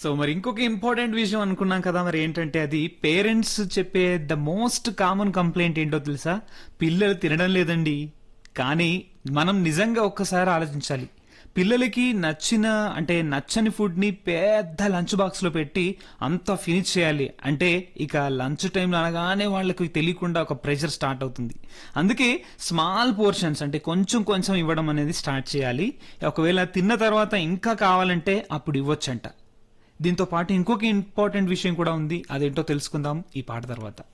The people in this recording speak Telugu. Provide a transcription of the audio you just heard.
సో మరి ఇంకొక ఇంపార్టెంట్ విషయం అనుకున్నాం కదా మరి ఏంటంటే అది పేరెంట్స్ చెప్పే ద మోస్ట్ కామన్ కంప్లైంట్ ఏంటో తెలుసా పిల్లలు తినడం లేదండి కానీ మనం నిజంగా ఒక్కసారి ఆలోచించాలి పిల్లలకి నచ్చిన అంటే నచ్చని ఫుడ్ ని పెద్ద లంచ్ బాక్స్ లో పెట్టి అంతా ఫినిష్ చేయాలి అంటే ఇక లంచ్ టైంలో అనగానే వాళ్ళకి తెలియకుండా ఒక ప్రెషర్ స్టార్ట్ అవుతుంది అందుకే స్మాల్ పోర్షన్స్ అంటే కొంచెం కొంచెం ఇవ్వడం అనేది స్టార్ట్ చేయాలి ఒకవేళ తిన్న తర్వాత ఇంకా కావాలంటే అప్పుడు ఇవ్వచ్చంట దీంతో పాటు ఇంకొక ఇంపార్టెంట్ విషయం కూడా ఉంది అదేంటో తెలుసుకుందాం ఈ పాట తర్వాత